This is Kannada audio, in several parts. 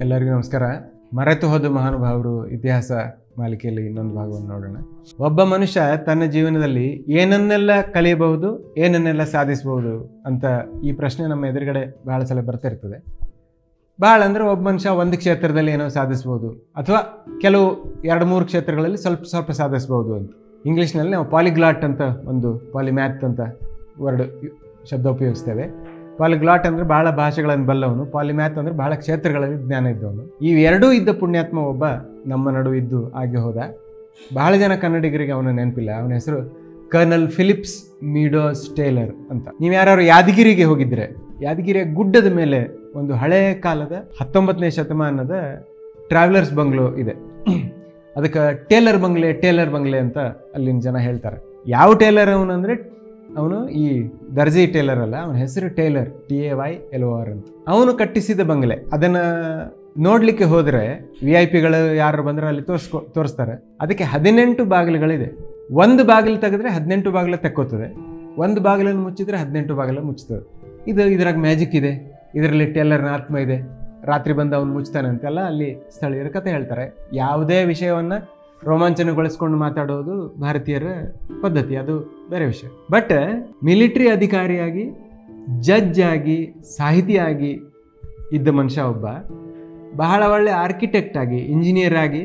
ಎಲ್ಲರಿಗೂ ನಮಸ್ಕಾರ ಮರೆತು ಹೋದ ಮಹಾನುಭಾವರು ಇತಿಹಾಸ ಮಾಲಿಕೆಯಲ್ಲಿ ಇನ್ನೊಂದು ಭಾಗವನ್ನು ನೋಡೋಣ ಒಬ್ಬ ಮನುಷ್ಯ ತನ್ನ ಜೀವನದಲ್ಲಿ ಏನನ್ನೆಲ್ಲ ಕಲಿಯಬಹುದು ಏನನ್ನೆಲ್ಲ ಸಾಧಿಸಬಹುದು ಅಂತ ಈ ಪ್ರಶ್ನೆ ನಮ್ಮ ಎದುರುಗಡೆ ಬಹಳ ಸಲ ಬರ್ತಾ ಇರ್ತದೆ ಭಾಳ ಅಂದರೆ ಒಬ್ಬ ಮನುಷ್ಯ ಒಂದು ಕ್ಷೇತ್ರದಲ್ಲಿ ಏನೋ ಸಾಧಿಸ್ಬೋದು ಅಥವಾ ಕೆಲವು ಎರಡು ಮೂರು ಕ್ಷೇತ್ರಗಳಲ್ಲಿ ಸ್ವಲ್ಪ ಸ್ವಲ್ಪ ಸಾಧಿಸ್ಬೋದು ಅಂತ ಇಂಗ್ಲೀಷ್ನಲ್ಲಿ ನಾವು ಪಾಲಿಗ್ಲಾಟ್ ಅಂತ ಒಂದು ಪಾಲಿಮ್ಯಾಥ್ ಅಂತ ವರ್ಡ್ ಶಬ್ದ ಉಪಯೋಗಿಸ್ತೇವೆ ಪಾಲಿಗ್ಲಾಟ್ ಅಂದರೆ ಬಹಳ ಭಾಷೆಗಳನ್ನು ಬಲ್ಲವನು ಪಾಲಿಮ್ಯಾಥ್ ಅಂದರೆ ಬಹಳ ಕ್ಷೇತ್ರಗಳಲ್ಲಿ ಜ್ಞಾನ ಇದ್ದವನು ಇವೆರಡೂ ಇದ್ದ ಪುಣ್ಯಾತ್ಮ ಒಬ್ಬ ನಮ್ಮ ನಡು ಇದ್ದು ಆಗಿ ಹೋದ ಬಹಳ ಜನ ಕನ್ನಡಿಗರಿಗೆ ಅವನ ನೆನಪಿಲ್ಲ ಅವನ ಹೆಸರು ಕರ್ನಲ್ ಫಿಲಿಪ್ಸ್ ಮೀಡೋಸ್ ಟೇಲರ್ ಅಂತ ನೀವು ಯಾರು ಯಾದಗಿರಿಗೆ ಹೋಗಿದ್ರೆ ಯಾದಗಿರಿಯ ಗುಡ್ಡದ ಮೇಲೆ ಒಂದು ಹಳೆಯ ಕಾಲದ ಹತ್ತೊಂಬತ್ತನೇ ಶತಮಾನದ ಟ್ರಾವೆಲರ್ಸ್ ಬಂಗ್ಲೋ ಇದೆ ಅದಕ್ಕೆ ಟೇಲರ್ ಬಂಗ್ಲೆ ಟೇಲರ್ ಬಂಗ್ಲೆ ಅಂತ ಅಲ್ಲಿನ ಜನ ಹೇಳ್ತಾರೆ ಯಾವ ಟೇಲರ್ ಅವನಂದ್ರೆ ಅವನು ಈ ದರ್ಜಿ ಟೇಲರ್ ಅಲ್ಲ ಅವನ ಹೆಸರು Taylor T A Y L O R ಅಂತ ಅವನು ಕಟ್ಟಿಸಿದ ಬಂಗ್ಲೆ ಅದನ್ನ ನೋಡ್ಲಿಕ್ಕೆ ಹೋದ್ರೆ ವಿ ಐ ಪಿಗಳು ಯಾರು ಬಂದ್ರೆ ಅಲ್ಲಿ ತೋರಿಸ್ಕೊ ತೋರಿಸ್ತಾರೆ ಅದಕ್ಕೆ ಹದಿನೆಂಟು ಬಾಗಿಲುಗಳಿದೆ ಒಂದು ಬಾಗಿಲು ತೆಗೆದ್ರೆ ಹದಿನೆಂಟು ಬಾಗಿಲು ತೆಕ್ಕೋತದೆ ಒಂದು ಬಾಗಿಲನ್ನು ಮುಚ್ಚಿದ್ರೆ ಹದಿನೆಂಟು ಬಾಗಿಲು ಮುಚ್ತದೆ ಇದು ಇದ್ರಾಗ ಮ್ಯಾಜಿಕ್ ಇದೆ ಇದರಲ್ಲಿ ಟೇಲರ್ನ ಆತ್ಮ ಇದೆ ರಾತ್ರಿ ಬಂದು ಅವನು ಮುಚ್ತಾನೆ ಅಂತೆಲ್ಲ ಅಲ್ಲಿ ಸ್ಥಳೀಯರ ಕತೆ ಹೇಳ್ತಾರೆ ಯಾವುದೇ ವಿಷಯವನ್ನ ರೋಮಾಂಚನಗೊಳಿಸ್ಕೊಂಡು ಮಾತಾಡೋದು ಭಾರತೀಯರ ಪದ್ಧತಿ ಅದು ಬೇರೆ ವಿಷಯ ಬಟ್ ಮಿಲಿಟರಿ ಅಧಿಕಾರಿಯಾಗಿ ಜಡ್ಜ್ ಆಗಿ ಸಾಹಿತಿಯಾಗಿ ಇದ್ದ ಮನುಷ್ಯ ಒಬ್ಬ ಬಹಳ ಒಳ್ಳೆ ಆರ್ಕಿಟೆಕ್ಟ್ ಆಗಿ ಇಂಜಿನಿಯರ್ ಆಗಿ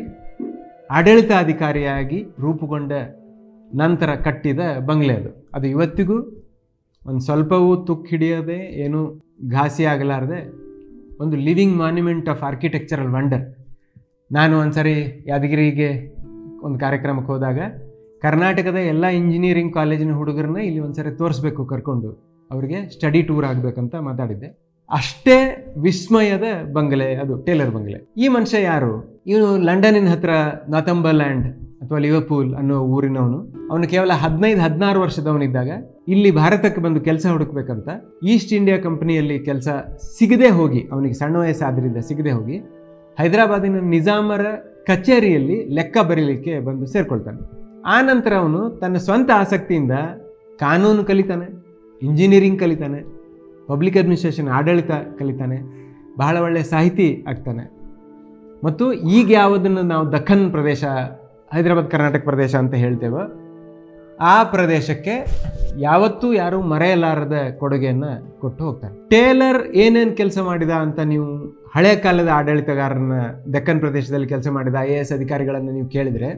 ಆಡಳಿತಾಧಿಕಾರಿಯಾಗಿ ರೂಪುಗೊಂಡ ನಂತರ ಕಟ್ಟಿದ ಬಂಗ್ಲೆ ಅದು ಅದು ಇವತ್ತಿಗೂ ಒಂದು ಸ್ವಲ್ಪವೂ ತುಕ್ಕು ಹಿಡಿಯದೆ ಏನು ಘಾಸಿ ಆಗಲಾರದೆ ಒಂದು living monument of architectural wonder ನಾನು ಒಂದ್ಸರಿ ಯಾದಗಿರಿಗೆ ಒಂದು ಕಾರ್ಯಕ್ರಮಕ್ಕೆ ಹೋದಾಗ ಕರ್ನಾಟಕದ ಎಲ್ಲ ಇಂಜಿನಿಯರಿಂಗ್ ಕಾಲೇಜಿನ ಹುಡುಗರನ್ನ ಇಲ್ಲಿ ಒಂದ್ಸರಿ ತೋರಿಸ್ಬೇಕು ಕರ್ಕೊಂಡು ಅವರಿಗೆ ಸ್ಟಡಿ ಟೂರ್ ಆಗಬೇಕಂತ ಮಾತಾಡಿದ್ದೆ ಅಷ್ಟೇ ವಿಸ್ಮಯದ ಬಂಗಲೆ ಅದು ಟೇಲರ್ ಬಂಗಲೆ ಈ ಮನುಷ್ಯ ಯಾರು ಇವನು ಲಂಡನ್ನಿನ ಹತ್ರ ನಾಥಂಬರ್ಲ್ಯಾಂಡ್ ಅಥವಾ ಲಿವರ್ಪೂಲ್ ಅನ್ನೋ ಊರಿನವನು ಅವನು ಕೇವಲ ಹದಿನೈದು ಹದಿನಾರು ವರ್ಷದವನಿದ್ದಾಗ ಇಲ್ಲಿ ಭಾರತಕ್ಕೆ ಬಂದು ಕೆಲಸ ಹುಡುಕ್ಬೇಕಂತ ಈಸ್ಟ್ ಇಂಡಿಯಾ ಕಂಪನಿಯಲ್ಲಿ ಕೆಲಸ ಸಿಗದೆ ಹೋಗಿ ಅವನಿಗೆ ಸಣ್ಣ ವಯಸ್ಸಾದ್ರಿಂದ ಸಿಗದೆ ಹೋಗಿ ಹೈದರಾಬಾದಿನ ನಿಜಾಮರ ಕಚೇರಿಯಲ್ಲಿ ಲೆಕ್ಕ ಬರೀಲಿಕ್ಕೆ ಬಂದು ಸೇರ್ಕೊಳ್ತಾನೆ ಆ ನಂತರ ಅವನು ತನ್ನ ಸ್ವಂತ ಆಸಕ್ತಿಯಿಂದ ಕಾನೂನು ಕಲಿತಾನೆ ಇಂಜಿನಿಯರಿಂಗ್ ಕಲಿತಾನೆ ಪಬ್ಲಿಕ್ ಅಡ್ಮಿನಿಸ್ಟ್ರೇಷನ್ ಆಡಳಿತ ಕಲಿತಾನೆ ಬಹಳ ಒಳ್ಳೆಯ ಸಾಹಿತಿ ಆಗ್ತಾನೆ ಮತ್ತು ಈಗ ಯಾವುದನ್ನು ನಾವು ದಖನ್ ಪ್ರದೇಶ ಹೈದರಾಬಾದ್ ಕರ್ನಾಟಕ ಪ್ರದೇಶ ಅಂತ ಹೇಳ್ತೇವೋ ಆ ಪ್ರದೇಶಕ್ಕೆ ಯಾವತ್ತೂ ಯಾರು ಮರೆಯಲಾರದ ಕೊಡುಗೆಯನ್ನು ಕೊಟ್ಟು ಹೋಗ್ತಾರೆ ಟೇಲರ್ ಏನೇನು ಕೆಲಸ ಮಾಡಿದ ಅಂತ ನೀವು ಹಳೆ ಕಾಲದ ಆಡಳಿತಗಾರನ ದಕ್ಕನ್ ಪ್ರದೇಶದಲ್ಲಿ ಕೆಲಸ ಮಾಡಿದ ಐ ಎ ಎಸ್ ಅಧಿಕಾರಿಗಳನ್ನು ನೀವು ಕೇಳಿದರೆ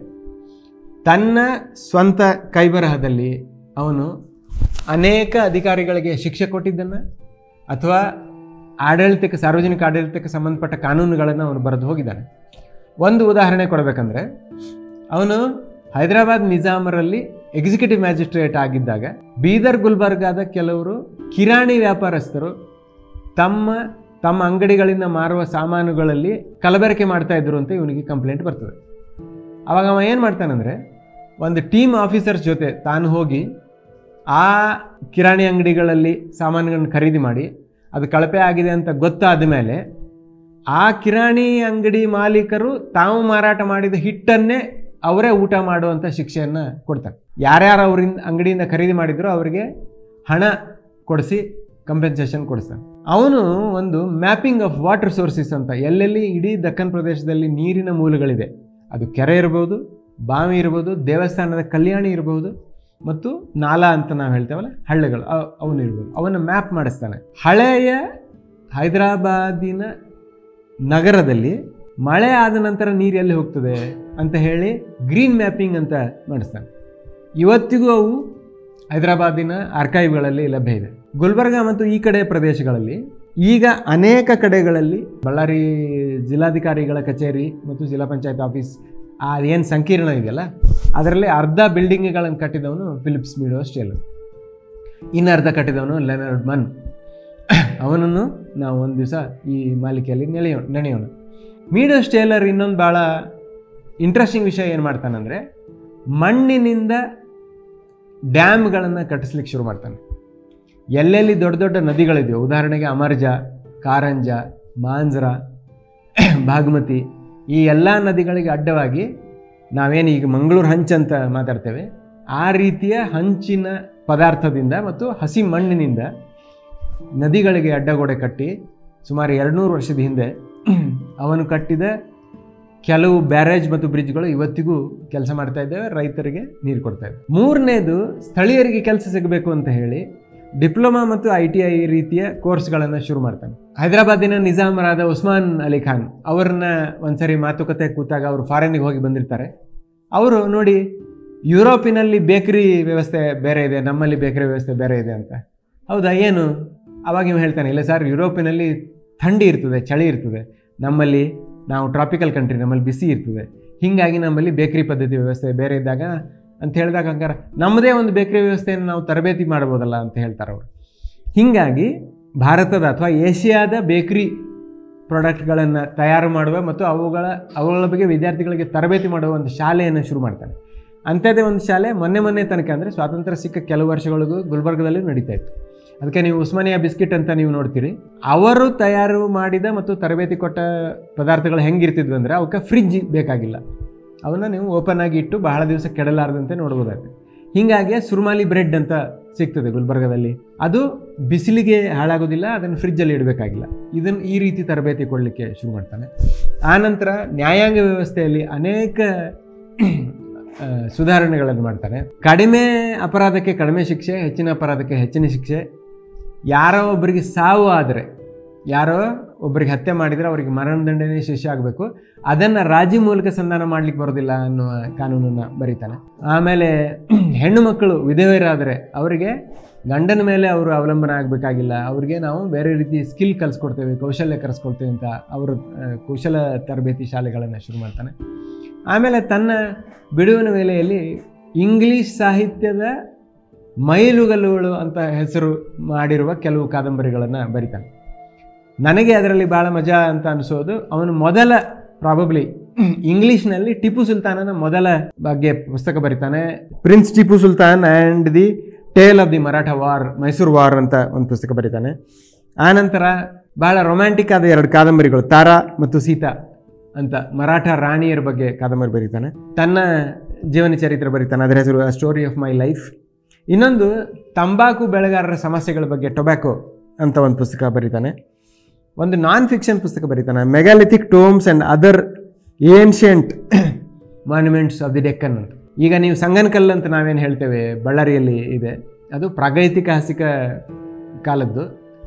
ತನ್ನ ಸ್ವಂತ ಕೈಬರಹದಲ್ಲಿ ಅವನು ಅನೇಕ ಅಧಿಕಾರಿಗಳಿಗೆ ಶಿಕ್ಷೆ ಕೊಟ್ಟಿದ್ದನ್ನು ಅಥವಾ ಆಡಳಿತಕ್ಕೆ ಸಾರ್ವಜನಿಕ ಆಡಳಿತಕ್ಕೆ ಸಂಬಂಧಪಟ್ಟ ಕಾನೂನುಗಳನ್ನು ಅವನು ಬರೆದು ಹೋಗಿದ್ದಾನೆ ಒಂದು ಉದಾಹರಣೆ ಕೊಡಬೇಕಂದ್ರೆ ಅವನು ಹೈದರಾಬಾದ್ ನಿಜಾಮರಲ್ಲಿ ಎಕ್ಸಿಕ್ಯೂಟಿವ್ ಮ್ಯಾಜಿಸ್ಟ್ರೇಟ್ ಆಗಿದ್ದಾಗ ಬೀದರ್ ಗುಲ್ಬರ್ಗಾದ ಕೆಲವರು ಕಿರಾಣಿ ವ್ಯಾಪಾರಸ್ಥರು ತಮ್ಮ ತಮ್ಮ ಅಂಗಡಿಗಳಿಂದ ಮಾರುವ ಸಾಮಾನುಗಳಲ್ಲಿ ಕಲಬೆರಕೆ ಮಾಡ್ತಾ ಇದ್ರು ಅಂತ ಇವನಿಗೆ ಕಂಪ್ಲೇಂಟ್ ಬರ್ತದೆ ಅವಾಗ ಅವ ಏನು ಮಾಡ್ತಾನಂದರೆ ಒಂದು ಟೀಮ್ ಆಫೀಸರ್ಸ್ ಜೊತೆ ತಾನು ಹೋಗಿ ಆ ಕಿರಾಣಿ ಅಂಗಡಿಗಳಲ್ಲಿ ಸಾಮಾನುಗಳನ್ನು ಖರೀದಿ ಮಾಡಿ ಅದು ಕಳಪೆ ಆಗಿದೆ ಅಂತ ಗೊತ್ತಾದ ಮೇಲೆ ಆ ಕಿರಾಣಿ ಅಂಗಡಿ ಮಾಲೀಕರು ತಾವು ಮಾರಾಟ ಮಾಡಿದ ಹಿಟ್ಟನ್ನೇ ಅವರೇ ಊಟ ಮಾಡುವಂಥ ಶಿಕ್ಷೆಯನ್ನು ಕೊಡ್ತಾರೆ ಯಾರ್ಯಾರು ಅವರಿಂದ ಅಂಗಡಿಯಿಂದ ಖರೀದಿ ಮಾಡಿದ್ರು ಅವರಿಗೆ ಹಣ ಕೊಡಿಸಿ ಕಂಪೆನ್ಸೇಷನ್ ಕೊಡಿಸ್ತಾನೆ ಅವನು ಒಂದು ಮ್ಯಾಪಿಂಗ್ ಆಫ್ ವಾಟರ್ ಸೋರ್ಸಸ್ ಅಂತ ಎಲ್ಲೆಲ್ಲಿ ಇಡೀ ದಕ್ಕನ್ ಪ್ರದೇಶದಲ್ಲಿ ನೀರಿನ ಮೂಲಗಳಿದೆ ಅದು ಕೆರೆ ಇರ್ಬೋದು ಬಾವಿ ಇರ್ಬೋದು ದೇವಸ್ಥಾನದ ಕಲ್ಯಾಣಿ ಇರ್ಬೋದು ಮತ್ತು ನಾಲಾ ಅಂತ ನಾವು ಹೇಳ್ತೇವಲ್ಲ ಹಳ್ಳಿಗಳು ಅವನು ಇರ್ಬೋದು ಅವನ್ನ ಮ್ಯಾಪ್ ಮಾಡಿಸ್ತಾನೆ ಹಳೆಯ ಹೈದರಾಬಾದಿನ ನಗರದಲ್ಲಿ ಮಳೆ ಆದ ನಂತರ ನೀರು ಎಲ್ಲಿ ಹೋಗ್ತದೆ ಅಂತ ಹೇಳಿ ಗ್ರೀನ್ ಮ್ಯಾಪಿಂಗ್ ಅಂತ ಮಾಡಿಸ್ತಾನೆ ಇವತ್ತಿಗೂ ಅವು ಹೈದರಾಬಾದಿನ ಆರ್ಕೈವ್ಗಳಲ್ಲಿ ಲಭ್ಯ ಇದೆ ಗುಲ್ಬರ್ಗ ಮತ್ತು ಈ ಕಡೆ ಪ್ರದೇಶಗಳಲ್ಲಿ ಈಗ ಅನೇಕ ಕಡೆಗಳಲ್ಲಿ ಬಳ್ಳಾರಿ ಜಿಲ್ಲಾಧಿಕಾರಿಗಳ ಕಚೇರಿ ಮತ್ತು ಜಿಲ್ಲಾ ಪಂಚಾಯತ್ ಆಫೀಸ್ ಅದೇನು ಸಂಕೀರ್ಣ ಇದೆಯಲ್ಲ ಅದರಲ್ಲಿ ಅರ್ಧ ಬಿಲ್ಡಿಂಗ್ಗಳನ್ನು ಕಟ್ಟಿದವನು ಫಿಲಿಪ್ಸ್ ಮೀಡೋ ಸ್ಟೇಲರ್ ಇನ್ನು ಅರ್ಧ ಕಟ್ಟಿದವನು ಲೆನರ್ಡ್ ಮನ್ ಅವನನ್ನು ನಾವು ಒಂದು ದಿವಸ ಈ ಮಾಲಿಕೆಯಲ್ಲಿ ನೆಳೆಯೋಣ ನೆನೆಯೋಣ ಮೀಡೋ ಸ್ಟೇಲರ್ ಇನ್ನೊಂದು ಭಾಳ ಇಂಟ್ರೆಸ್ಟಿಂಗ್ ವಿಷಯ ಏನು ಮಾಡ್ತಾನಂದರೆ ಮಣ್ಣಿನಿಂದ ಡ್ಯಾಮ್ಗಳನ್ನು ಕಟ್ಟಿಸ್ಲಿಕ್ಕೆ ಶುರು ಮಾಡ್ತಾನೆ ಎಲ್ಲೆಲ್ಲಿ ದೊಡ್ಡ ದೊಡ್ಡ ನದಿಗಳಿದೆಯೋ ಉದಾಹರಣೆಗೆ ಅಮರ್ಜ ಕಾರಂಜ ಮಾಂಜ್ರ ಭಾಗಮತಿ ಈ ಎಲ್ಲ ನದಿಗಳಿಗೆ ಅಡ್ಡವಾಗಿ ನಾವೇನು ಈಗ ಮಂಗಳೂರು ಹಂಚಂತ ಮಾತಾಡ್ತೇವೆ ಆ ರೀತಿಯ ಹಂಚಿನ ಪದಾರ್ಥದಿಂದ ಮತ್ತು ಹಸಿ ಮಣ್ಣಿನಿಂದ ನದಿಗಳಿಗೆ ಅಡ್ಡಗೋಡೆ ಕಟ್ಟಿ ಸುಮಾರು ಎರಡುನೂರು ವರ್ಷದ ಹಿಂದೆ ಅವನು ಕಟ್ಟಿದ ಕೆಲವು ಬ್ಯಾರೇಜ್ ಮತ್ತು ಬ್ರಿಡ್ಜ್ಗಳು ಇವತ್ತಿಗೂ ಕೆಲಸ ಮಾಡ್ತಾ ಇದ್ದೇವೆ ರೈತರಿಗೆ ನೀರು ಕೊಡ್ತಾ ಇದ್ದೇವೆ ಮೂರನೇದು ಸ್ಥಳೀಯರಿಗೆ ಕೆಲಸ ಸಿಗಬೇಕು ಅಂತ ಹೇಳಿ ಡಿಪ್ಲೊಮಾ ಮತ್ತು ಐ ಟಿ ಐ ರೀತಿಯ ಕೋರ್ಸ್ಗಳನ್ನು ಶುರು ಮಾಡ್ತಾನೆ ಹೈದರಾಬಾದಿನ ನಿಜಾಮರಾದ ಉಸ್ಮಾನ್ ಅಲಿ ಖಾನ್ ಅವ್ರನ್ನ ಒಂದ್ಸರಿ ಮಾತುಕತೆ ಕೂತಾಗ ಅವರು ಫಾರಿನ್ಗೆ ಹೋಗಿ ಬಂದಿರ್ತಾರೆ ಅವರು ನೋಡಿ ಯುರೋಪಿನಲ್ಲಿ ಬೇಕರಿ ವ್ಯವಸ್ಥೆ ಬೇರೆ ಇದೆ ನಮ್ಮಲ್ಲಿ ಬೇಕರಿ ವ್ಯವಸ್ಥೆ ಬೇರೆ ಇದೆ ಅಂತ ಹೌದಾ ಏನು ಅವಾಗ ಇವ್ ಹೇಳ್ತಾನೆ ಇಲ್ಲ ಸರ್ ಯುರೋಪಿನಲ್ಲಿ ಥಂಡಿ ಇರ್ತದೆ ಚಳಿ ಇರ್ತದೆ ನಮ್ಮಲ್ಲಿ ನಾವು ಟ್ರಾಪಿಕಲ್ ಕಂಟ್ರಿ ನಮ್ಮಲ್ಲಿ ಬಿಸಿ ಇರ್ತದೆ ಹೀಗಾಗಿ ನಮ್ಮಲ್ಲಿ ಬೇಕರಿ ಪದ್ಧತಿ ವ್ಯವಸ್ಥೆ ಬೇರೆ ಇದ್ದಾಗ ಅಂತ ಹೇಳಿದಾಗ ಹಂಗಾರೆ ನಮ್ಮದೇ ಒಂದು ಬೇಕರಿ ವ್ಯವಸ್ಥೆಯನ್ನು ನಾವು ತರಬೇತಿ ಮಾಡ್ಬೋದಲ್ಲ ಅಂತ ಹೇಳ್ತಾರೆ ಅವರು ಹೀಗಾಗಿ ಭಾರತದ ಅಥವಾ ಏಷ್ಯಾದ ಬೇಕರಿ ಪ್ರಾಡಕ್ಟ್ಗಳನ್ನು ತಯಾರು ಮಾಡುವ ಮತ್ತು ಅವುಗಳ ಅವುಗಳ ಬಗ್ಗೆ ವಿದ್ಯಾರ್ಥಿಗಳಿಗೆ ತರಬೇತಿ ಮಾಡುವ ಒಂದು ಶಾಲೆಯನ್ನು ಶುರು ಮಾಡ್ತಾನೆ ಅಂಥದ್ದೇ ಒಂದು ಶಾಲೆ ಮೊನ್ನೆ ಮೊನ್ನೆ ತನಕ ಅಂದರೆ ಸ್ವಾತಂತ್ರ್ಯ ಸಿಕ್ಕ ಕೆಲವು ವರ್ಷಗಳಿಗೂ ಗುಲ್ಬರ್ಗದಲ್ಲಿ ನಡೀತಾ ಇತ್ತು ಅದಕ್ಕೆ ನೀವು ಉಸ್ಮಾನಿಯಾ ಬಿಸ್ಕಿಟ್ ಅಂತ ನೀವು ನೋಡ್ತೀರಿ ಅವರು ತಯಾರು ಮಾಡಿದ ಮತ್ತು ತರಬೇತಿ ಕೊಟ್ಟ ಪದಾರ್ಥಗಳು ಹೆಂಗಿರ್ತಿದ್ವು ಅಂದರೆ ಅವಕ್ಕೆ ಫ್ರಿಜ್ ಬೇಕಾಗಿಲ್ಲ ಅವನ್ನ ನೀವು ಓಪನ್ ಆಗಿ ಇಟ್ಟು ಬಹಳ ದಿವಸ ಕೆಡಲಾರದಂತೆ ನೋಡ್ಬೋದಾಗುತ್ತೆ ಹೀಗಾಗಿ ಸುರ್ಮಾಲಿ ಬ್ರೆಡ್ ಅಂತ ಸಿಗ್ತದೆ ಗುಲ್ಬರ್ಗದಲ್ಲಿ ಅದು ಬಿಸಿಲಿಗೆ ಹಾಳಾಗೋದಿಲ್ಲ ಅದನ್ನು ಫ್ರಿಜ್ಜಲ್ಲಿ ಇಡಬೇಕಾಗಿಲ್ಲ ಇದನ್ನು ಈ ರೀತಿ ತರಬೇತಿ ಕೊಡಲಿಕ್ಕೆ ಶುರು ಮಾಡ್ತಾನೆ ಆನಂತರ ನ್ಯಾಯಾಂಗ ವ್ಯವಸ್ಥೆಯಲ್ಲಿ ಅನೇಕ ಆ, ಸುಧಾರಣೆಗಳನ್ನು ಮಾಡ್ತಾನೆ ಕಡಿಮೆ ಅಪರಾಧಕ್ಕೆ ಕಡಿಮೆ ಶಿಕ್ಷೆ ಹೆಚ್ಚಿನ ಅಪರಾಧಕ್ಕೆ ಹೆಚ್ಚಿನ ಶಿಕ್ಷೆ ಯಾರೋ ಒಬ್ಬರಿಗೆ ಸಾವು ಆದರೆ ಯಾರೋ ಒಬ್ಬರಿಗೆ ಹತ್ಯೆ ಮಾಡಿದರೆ ಅವರಿಗೆ ಮರಣದಂಡನೆ ಶಿಕ್ಷೆ ಆಗಬೇಕು ಅದನ್ನು ರಾಜಿ ಮೂಲಕ ಸಂಧಾನ ಮಾಡ್ಲಿಕ್ಕೆ ಬರೋದಿಲ್ಲ ಅನ್ನುವ ಕಾನೂನನ್ನು ಬರೀತಾನೆ ಆಮೇಲೆ ಹೆಣ್ಣು ಮಕ್ಕಳು ವಿಧವೆಯರಾದರೆ ಅವರಿಗೆ ಗಂಡನ ಮೇಲೆ ಅವರು ಅವಲಂಬನೆ ಆಗಬೇಕಾಗಿಲ್ಲ ಅವರಿಗೆ ನಾವು ಬೇರೆ ರೀತಿ ಸ್ಕಿಲ್ ಕಲಿಸ್ಕೊಡ್ತೇವೆ ಕೌಶಲ್ಯ ಕಲಿಸ್ಕೊಡ್ತೇವೆ ಅಂತ ಅವರು ಆ, ಕೌಶಲ ತರಬೇತಿ ಶಾಲೆಗಳನ್ನು ಶುರು ಮಾಡ್ತಾನೆ ಆಮೇಲೆ ತನ್ನ ಬಿಡುವಿನ ವೇಳೆಯಲ್ಲಿ ಇಂಗ್ಲೀಷ್ ಸಾಹಿತ್ಯದ ಮೈಲುಗಲ್ಲುಗಳು ಅಂತ ಹೆಸರು ಮಾಡಿರುವ ಕೆಲವು ಕಾದಂಬರಿಗಳನ್ನು ಬರಿತಾನೆ ನನಗೆ ಅದರಲ್ಲಿ ಭಾಳ ಮಜಾ ಅಂತ ಅನಿಸೋದು ಅವನು ಮೊದಲ ಪ್ರಾಬಬ್ಲಿ ಇಂಗ್ಲೀಷ್ನಲ್ಲಿ ಟಿಪ್ಪು ಸುಲ್ತಾನನ ಮೊದಲ ಬಗ್ಗೆ ಪುಸ್ತಕ ಬರಿತಾನೆ prince Tipu Sultan and the tale of the Maratha war Mysore war ಅಂತ ಒಂದು ಪುಸ್ತಕ ಬರಿತಾನೆ ಆನಂತರ ಭಾಳ ರೊಮ್ಯಾಂಟಿಕ್ ಆದ ಎರಡು ಕಾದಂಬರಿಗಳು ತಾರಾ ಮತ್ತು ಸೀತಾ ಅಂತ ಮರಾಠ ರಾಣಿಯರ ಬಗ್ಗೆ ಕಾದಂಬರಿ ಬರೀತಾನೆ ತನ್ನ ಜೀವನ ಚರಿತ್ರೆ ಬರೀತಾನೆ ಅದರ ಹೆಸರು ಸ್ಟೋರಿ ಆಫ್ ಮೈ ಲೈಫ್ ಇನ್ನೊಂದು ತಂಬಾಕು ಬೆಳೆಗಾರರ ಸಮಸ್ಯೆಗಳ ಬಗ್ಗೆ ಟೊಬ್ಯಾಕೊ ಅಂತ ಒಂದು ಪುಸ್ತಕ ಬರೀತಾನೆ ಒಂದು ನಾನ್ ಫಿಕ್ಷನ್ ಪುಸ್ತಕ ಬರೀತಾನೆ megalithic tombs and other ancient monuments of the Deccan ಅಂತ ಈಗ ನೀವು ಸಂಗನಕಲ್ ಅಂತ ನಾವೇನು ಹೇಳ್ತೇವೆ ಬಳ್ಳಾರಿಯಲ್ಲಿ ಇದೆ ಅದು ಪ್ರಾಗೈತಿಹಾಸಿಕ ಕಾಲದ್ದು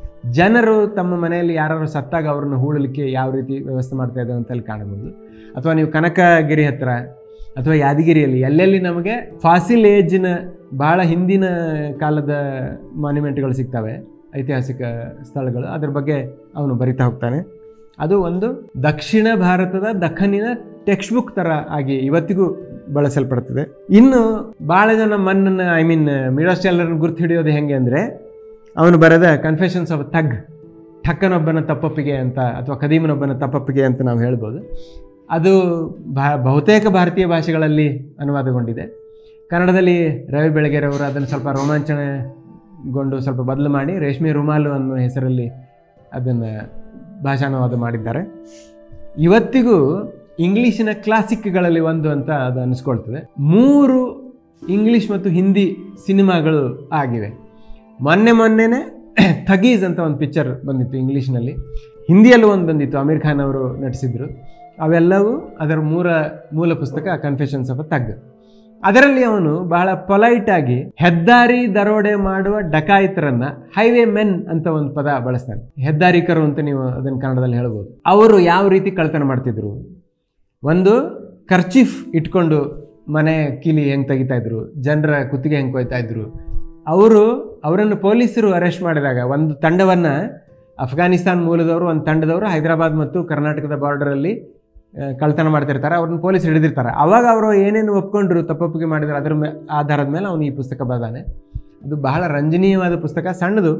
ಜನರು ತಮ್ಮ ಮನೆಯಲ್ಲಿ ಯಾರು ಸತ್ತಾಗ ಅವ್ರನ್ನ ಹೂಳಲಿಕ್ಕೆ ಯಾವ ರೀತಿ ವ್ಯವಸ್ಥೆ ಮಾಡ್ತಾ ಇದ್ದಾರೆ ಅಂತ ಅಲ್ಲಿ ಕಾಣಬಹುದು ಅಥವಾ ನೀವು ಕನಕಗಿರಿ ಹತ್ರ ಅಥವಾ ಯಾದಗಿರಿಯಲ್ಲಿ ಎಲ್ಲೆಲ್ಲಿ ನಮಗೆ ಫಾಸಿಲ್ ಏಜ್ನ ಭಾಳ ಹಿಂದಿನ ಕಾಲದ ಮಾನ್ಯುಮೆಂಟ್ಗಳು ಸಿಗ್ತವೆ ಐತಿಹಾಸಿಕ ಸ್ಥಳಗಳು ಅದ್ರ ಬಗ್ಗೆ ಅವನು ಬರಿತಾ ಹೋಗ್ತಾನೆ ಅದು ಒಂದು ದಕ್ಷಿಣ ಭಾರತದ ದಖನಿನ ಟೆಕ್ಸ್ಟ್ ಬುಕ್ ಥರ ಆಗಿ ಇವತ್ತಿಗೂ ಬಳಸಲ್ಪಡ್ತದೆ ಇನ್ನು ಭಾಳ ಜನ ಮನ್ನನ್ನು ಐ ಮೀನ್ ಮಿಡೋಸ್ಟೆಲ್ಲರನ್ನು ಗುರ್ತು ಹಿಡಿಯೋದು ಹೆಂಗೆ ಅಂದರೆ ಅವನು ಬರೆದ ಕನ್ಫೆಷನ್ಸ್ ಆಫ್ ಥಗ್ ಠಕ್ಕನೊಬ್ಬನ ತಪ್ಪಪ್ಪಿಗೆ ಅಂತ ಅಥವಾ ಕದೀಮನೊಬ್ಬನ ತಪ್ಪಪ್ಪಿಗೆ ಅಂತ ನಾವು ಹೇಳ್ಬೋದು ಅದು ಭಾ ಬಹುತೇಕ ಭಾರತೀಯ ಭಾಷೆಗಳಲ್ಲಿ ಅನುವಾದಗೊಂಡಿದೆ ಕನ್ನಡದಲ್ಲಿ ರವಿ ಬೆಳಗೆರೆಯವರು ಅದನ್ನು ಸ್ವಲ್ಪ ರೋಮಾಂಚನಗೊಂಡು ಸ್ವಲ್ಪ ಬದಲು ಮಾಡಿ ರೇಷ್ಮೆ ರುಮಾಲು ಅನ್ನೋ ಹೆಸರಲ್ಲಿ ಅದನ್ನು ಭಾಷಾನುವಾದ ಮಾಡಿದ್ದಾರೆ ಇವತ್ತಿಗೂ ಇಂಗ್ಲೀಷಿನ ಕ್ಲಾಸಿಕ್ಗಳಲ್ಲಿ ಒಂದು ಅಂತ ಅದು ಅನಿಸ್ಕೊಳ್ತದೆ ಮೂರು ಇಂಗ್ಲೀಷ್ ಮತ್ತು ಹಿಂದಿ ಸಿನಿಮಾಗಳು ಆಗಿವೆ ಮೊನ್ನೆ ಮೊನ್ನೆನೇ ಥಗೀಸ್ ಅಂತ ಒಂದು ಪಿಕ್ಚರ್ ಬಂದಿತ್ತು ಇಂಗ್ಲೀಷ್ನಲ್ಲಿ ಹಿಂದಿಯಲ್ಲೂ ಒಂದು ಬಂದಿತ್ತು ಅಮೀರ್ ಖಾನ್ ಅವರು ನಟಿಸಿದ್ರು ಅವೆಲ್ಲವೂ ಅದರ ಮೂರ ಮೂಲ ಪುಸ್ತಕ ಕನ್ಫೆಷನ್ಸ್ ಆಫ್ ಅ ತಗ್ ಅದರಲ್ಲಿ ಅವನು ಬಹಳ ಪೊಲೈಟ್ ಆಗಿ ಹೆದ್ದಾರಿ ದರೋಡೆ ಮಾಡುವ ಡಕಾಯಿತರನ್ನ ಹೈವೇ ಮೆನ್ ಅಂತ ಒಂದು ಪದ ಬಳಸ್ತಾನೆ ಹೆದ್ದಾರಿಕರು ಅಂತ ನೀವು ಅದನ್ನು ಕನ್ನಡದಲ್ಲಿ ಹೇಳ್ಬೋದು ಅವರು ಯಾವ ರೀತಿ ಕಳ್ತನ ಮಾಡ್ತಿದ್ರು ಒಂದು ಖರ್ಚಿಫ್ ಇಟ್ಕೊಂಡು ಮನೆ ಕೀಲಿ ಹೆಂಗೆ ತೆಗಿತಾ ಇದ್ರು ಜನರ ಕುತ್ತಿಗೆ ಹೆಂಗೆ ಕೊಯ್ತಾ ಇದ್ರು ಅವರು ಅವರನ್ನು ಪೊಲೀಸರು ಅರೆಸ್ಟ್ ಮಾಡಿದಾಗ ಒಂದು ತಂಡವನ್ನು ಅಫ್ಘಾನಿಸ್ತಾನ್ ಮೂಲದವರು ಒಂದು ತಂಡದವರು ಹೈದರಾಬಾದ್ ಮತ್ತು ಕರ್ನಾಟಕದ ಬಾರ್ಡರಲ್ಲಿ ಆ, ಕಳ್ತನ ಮಾಡ್ತಿರ್ತಾರೆ ಅವ್ರನ್ನ ಪೊಲೀಸ್ ಹಿಡಿದಿರ್ತಾರೆ ಅವಾಗ ಅವರು ಏನೇನು ಒಪ್ಕೊಂಡ್ರು ತಪ್ಪೊಪ್ಪಿಗೆ ಮಾಡಿದ್ರು ಅದ್ರ ಮೇ ಆಧಾರದ ಮೇಲೆ ಅವನು ಈ ಪುಸ್ತಕ ಬರೆದಾನೆ ಅದು ಬಹಳ ರಂಜನೀಯವಾದ ಪುಸ್ತಕ ಸಣ್ಣದು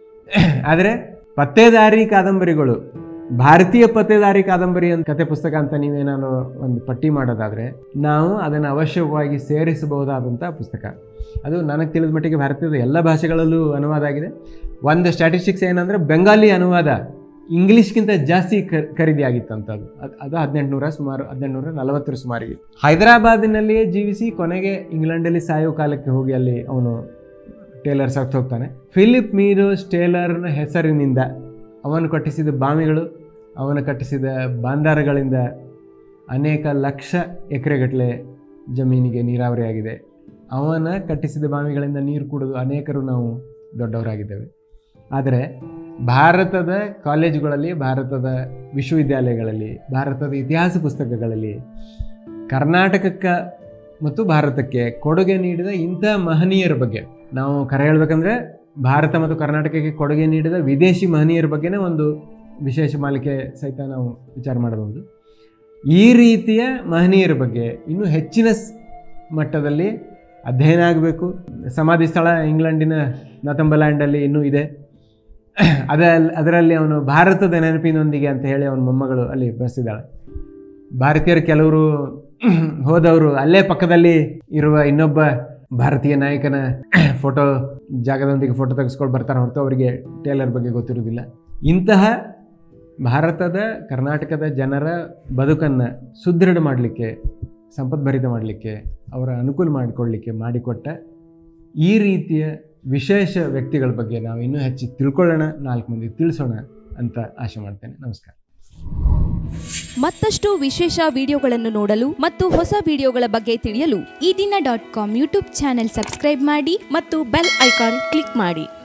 ಆದರೆ ಪತ್ತೇದಾರಿ ಕಾದಂಬರಿಗಳು ಭಾರತೀಯ ಪತ್ತೇದಾರಿ ಕಾದಂಬರಿ ಅಂತ ಕತೆ ಪುಸ್ತಕ ಅಂತ ನೀವೇನಾದ್ರು ಒಂದು ಪಟ್ಟಿ ಮಾಡೋದಾದರೆ ನಾವು ಅದನ್ನು ಅವಶ್ಯಕವಾಗಿ ಸೇರಿಸಬಹುದಾದಂಥ ಪುಸ್ತಕ ಅದು ನನಗೆ ತಿಳಿದ ಮಟ್ಟಿಗೆ ಭಾರತದ ಎಲ್ಲ ಭಾಷೆಗಳಲ್ಲೂ ಅನುವಾದ ಆಗಿದೆ ಒಂದು ಸ್ಟ್ಯಾಟಿಸ್ಟಿಕ್ಸ್ ಏನಂದರೆ ಬೆಂಗಾಲಿ ಅನುವಾದ ಇಂಗ್ಲೀಷ್ಗಿಂತ ಜಾಸ್ತಿ ಕ- ಖರೀದಿ ಆಗಿತ್ತಂಥದ್ದು ಅದು ಅದು ಹದಿನೆಂಟುನೂರ ಸುಮಾರು ಹದಿನೆಂಟುನೂರ ನಲವತ್ತರ ಸುಮಾರಿಗೆ ಹೈದರಾಬಾದಿನಲ್ಲಿಯೇ ಜೀವಿಸಿ ಕೊನೆಗೆ ಇಂಗ್ಲೆಂಡಲ್ಲಿ ಸಾಯೋ ಕಾಲಕ್ಕೆ ಹೋಗಿ ಅಲ್ಲಿ ಅವನು ಟೇಲರ್ ಸತ್ತು ಹೋಗ್ತಾನೆ ಫಿಲಿಪ್ ಮೀರೋಸ್ ಟೇಲರ್ನ ಹೆಸರಿನಿಂದ ಅವನು ಕಟ್ಟಿಸಿದ ಬಾವಿಗಳು ಅವನು ಕಟ್ಟಿಸಿದ ಬಾಂದಾರಗಳಿಂದ ಅನೇಕ ಲಕ್ಷ ಎಕರೆಗಟ್ಟಲೆ ಜಮೀನಿಗೆ ನೀರಾವರಿಯಾಗಿದೆ ಅವನ ಕಟ್ಟಿಸಿದ ಬಾವಿಗಳಿಂದ ನೀರು ಕುಡಿದು ಅನೇಕರು ನಾವು ದೊಡ್ಡವರಾಗಿದ್ದೇವೆ ಆದರೆ ಭಾರತದ ಕಾಲೇಜುಗಳಲ್ಲಿ ಭಾರತದ ವಿಶ್ವವಿದ್ಯಾಲಯಗಳಲ್ಲಿ ಭಾರತದ ಇತಿಹಾಸ ಪುಸ್ತಕಗಳಲ್ಲಿ ಕರ್ನಾಟಕಕ್ಕೆ ಮತ್ತು ಭಾರತಕ್ಕೆ ಕೊಡುಗೆ ನೀಡಿದ ಇಂಥ ಮಹನೀಯರ ಬಗ್ಗೆ ನಾವು ಕರೆ ಹೇಳ್ಬೇಕಂದ್ರೆ ಭಾರತ ಮತ್ತು ಕರ್ನಾಟಕಕ್ಕೆ ಕೊಡುಗೆ ನೀಡಿದ ವಿದೇಶಿ ಮಹನೀಯರ ಬಗ್ಗೆನೇ ಒಂದು ವಿಶೇಷ ಮಾಲಿಕೆ ಸಹಿತ ನಾವು ವಿಚಾರ ಮಾಡಬಹುದು ಈ ರೀತಿಯ ಮಹನೀಯರ ಬಗ್ಗೆ ಇನ್ನೂ ಹೆಚ್ಚಿನ ಸ್- ಮಟ್ಟದಲ್ಲಿ ಅಧ್ಯಯನ ಆಗಬೇಕು ಸಮಾಧಿ ಸ್ಥಳ ಇಂಗ್ಲೆಂಡಿನ ನಾತಂಬಲ್ಯಾಂಡಲ್ಲಿ ಇನ್ನೂ ಇದೆ ಅದ ಅದರಲ್ಲಿ ಅವನು ಭಾರತದ ನೆನಪಿನೊಂದಿಗೆ ಅಂತ ಹೇಳಿ ಅವನ ಮೊಮ್ಮಗಳು ಅಲ್ಲಿ ಬರೆಸಿದ್ದಾಳೆ ಭಾರತೀಯರು ಕೆಲವರು ಹೋದವರು ಅಲ್ಲೇ ಪಕ್ಕದಲ್ಲಿ ಇರುವ ಇನ್ನೊಬ್ಬ ಭಾರತೀಯ ನಾಯಕನ ಫೋಟೋ ಜಾಗದೊಂದಿಗೆ ಫೋಟೋ ತೆಗೆಸ್ಕೊಂಡು ಬರ್ತಾರೆ ಹೊರತು ಅವರಿಗೆ ಟೇಲರ್ ಬಗ್ಗೆ ಗೊತ್ತಿರುವುದಿಲ್ಲ ಇಂತಹ ಭಾರತದ ಕರ್ನಾಟಕದ ಜನರ ಬದುಕನ್ನು ಸುದೃಢ ಮಾಡಲಿಕ್ಕೆ ಸಂಪದ್ಭರಿತ ಮಾಡಲಿಕ್ಕೆ ಅವರ ಅನುಕೂಲ ಮಾಡಿಕೊಳ್ಳಿಕ್ಕೆ ಮಾಡಿಕೊಟ್ಟ ಈ ರೀತಿಯ ವಿಶೇಷ ವ್ಯಕ್ತಿಗಳ ಬಗ್ಗೆ ನಾವು ಇನ್ನೂ ಹೆಚ್ಚು ತಿಳ್ಕೊಳ್ಳೋಣ ನಾಲ್ಕು ಮಂದಿ ತಿಳಿಸೋಣ ಅಂತ ಆಶೆ ಮಾಡ್ತೇನೆ ನಮಸ್ಕಾರ ಮತ್ತಷ್ಟು ವಿಶೇಷ ವಿಡಿಯೋಗಳನ್ನು ನೋಡಲು ಮತ್ತು ಹೊಸ ವಿಡಿಯೋಗಳ ಬಗ್ಗೆ ತಿಳಿಯಲು ಈ ದಿನ dot com YouTube channel subscribe ಮಾಡಿ ಮತ್ತು ಬೆಲ್ ಐಕಾನ್ ಕ್ಲಿಕ್ ಮಾಡಿ